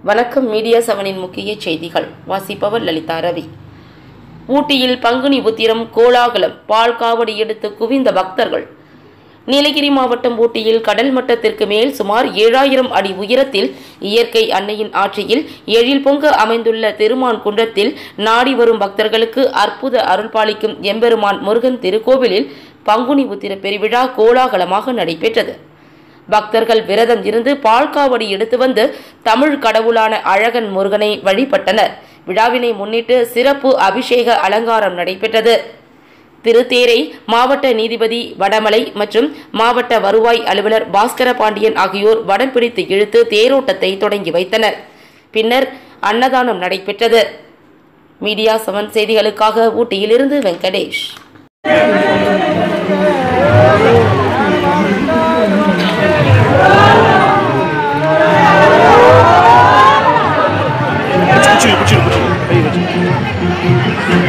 வணக்கம் மீடியா செவனின் முக்கிய செய்திகள் வாசிப்பவர் லலிதா ரவி ஊட்டியில் பங்குனி உத்திரம் கோலாகலம் பால் காவடி எடுத்து குவிந்த பக்தர்கள் நீலகிரி மாவட்டம் ஊட்டியில் கடல் மட்டத்திற்கு மேல் சுமார் ஏழாயிரம் அடி உயரத்தில் இயற்கை அன்னையின் ஆட்சியில் எழில் பொங்க அமைந்துள்ள திருமான் குன்றத்தில் நாடி வரும் பக்தர்களுக்கு அற்புத அருள்பாலிக்கும் எம்பெருமான் முருகன் திருக்கோவிலில் பங்குனி உத்திர பெருவிழா கோலாகலமாக நடைபெற்றது பக்தர்கள் விரதம் இருந்து பால்காவடி எடுத்து வந்து தமிழ் கடவுளான அழகன் முருகனை வழிபட்டனர் விழாவினை முன்னிட்டு சிறப்பு அபிஷேக அலங்காரம் நடைபெற்றது திருத்தேரை மாவட்ட நீதிபதி வடமலை மற்றும் மாவட்ட வருவாய் அலுவலர் பாஸ்கர பாண்டியன் ஆகியோர் வடம் பிடித்து இழுத்து தேரோட்டத்தை தொடங்கி வைத்தனர் பின்னர் அன்னதானம் நடைபெற்றது மீடியா செவன் செய்திகளுக்காக ஊட்டியிலிருந்து வெங்கடேஷ் குச்சிடு குச்சிடு குச்சிடு கை வச்சு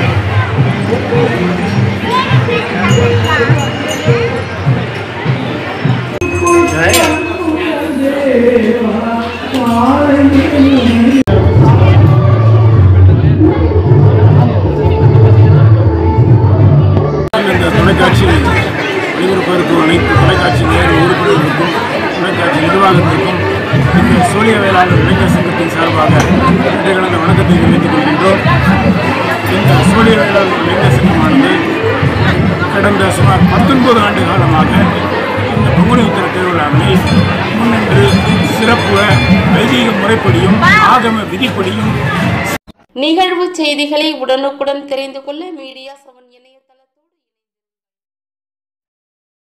இந்த தொலைக்காட்சி ஒளிபரப்பிற்கும் அனைத்து தொலைக்காட்சி நேர உறுப்பினர்களுக்கும் தொலைக்காட்சி நிர்வாகத்திற்கும் இந்த சூழிய வேளாளர் இளைஞர் சங்கத்தின் சார்பாக இடைகலந்த வணக்கத்தை தெரிவித்துக் கொள்கின்றோம் இந்த சூழிய வேளாளர் இளைஞர் சங்கமானது கடந்த சுமார் பத்தொன்பது ஆண்டு காலமாக இந்த பங்குனி உத்தர திருவிழாவினை முன்னின்று சிறப்பு ஐதீக முறைப்படியும் ஆகம விதிப்படியும் நிகழ்வு செய்திகளை உடனுக்குடன் தெரிந்து கொள்ள மீடியா செவன் இணைய